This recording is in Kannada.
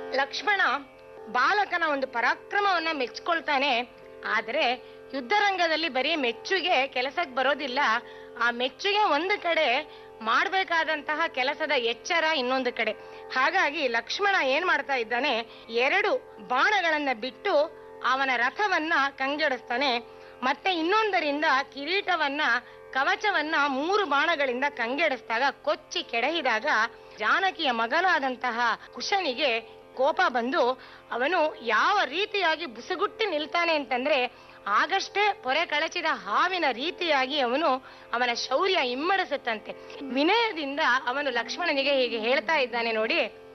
ಲಕ್ಷ್ಮಣ ಬಾಲಕನ ಒಂದು ಪರಾಕ್ರಮವನ್ನ ಮೆಚ್ಕೊಳ್ತಾನೆ ಆದ್ರೆ ಯುದ್ಧರಂಗದಲ್ಲಿ ಬರೀ ಮೆಚ್ಚುಗೆ ಕೆಲಸಕ್ಕೆ ಬರೋದಿಲ್ಲ ಆ ಮೆಚ್ಚುಗೆ ಒಂದು ಕಡೆ ಮಾಡ್ಬೇಕಾದಂತಹ ಕೆಲಸದ ಎಚ್ಚರ ಇನ್ನೊಂದು ಕಡೆ ಹಾಗಾಗಿ ಲಕ್ಷ್ಮಣ ಏನ್ ಮಾಡ್ತಾ ಇದ್ದಾನೆ ಎರಡು ಬಾಣಗಳನ್ನ ಬಿಟ್ಟು ಅವನ ರಥವನ್ನ ಕಂಗೆಡಿಸ್ತಾನೆ ಮತ್ತೆ ಇನ್ನೊಂದರಿಂದ ಕಿರೀಟವನ್ನ ಕವಚವನ್ನ ಮೂರು ಬಾಣಗಳಿಂದ ಕಂಗೆಡಿಸಿದಾಗ ಕೊಚ್ಚಿ ಕೆಡಹಿದಾಗ ಜಾನಕಿಯ ಮಗನಾದಂತಹ ಕುಶನಿಗೆ ಕೋಪ ಬಂದು ಅವನು ಯಾವ ರೀತಿಯಾಗಿ ಬುಸುಗುಟ್ಟಿ ನಿಲ್ತಾನೆ ಅಂತಂದ್ರೆ ಆಗಷ್ಟೇ ಪೊರೆ ಕಳಚಿದ ಹಾವಿನ ರೀತಿಯಾಗಿ ಅವನು ಅವನ ಶೌರ್ಯ ಇಮ್ಮಡಿಸುತ್ತಂತೆ ವಿನಯದಿಂದ ಅವನು ಲಕ್ಷ್ಮಣನಿಗೆ ಹೀಗೆ ಹೇಳ್ತಾ ಇದ್ದಾನೆ ನೋಡಿ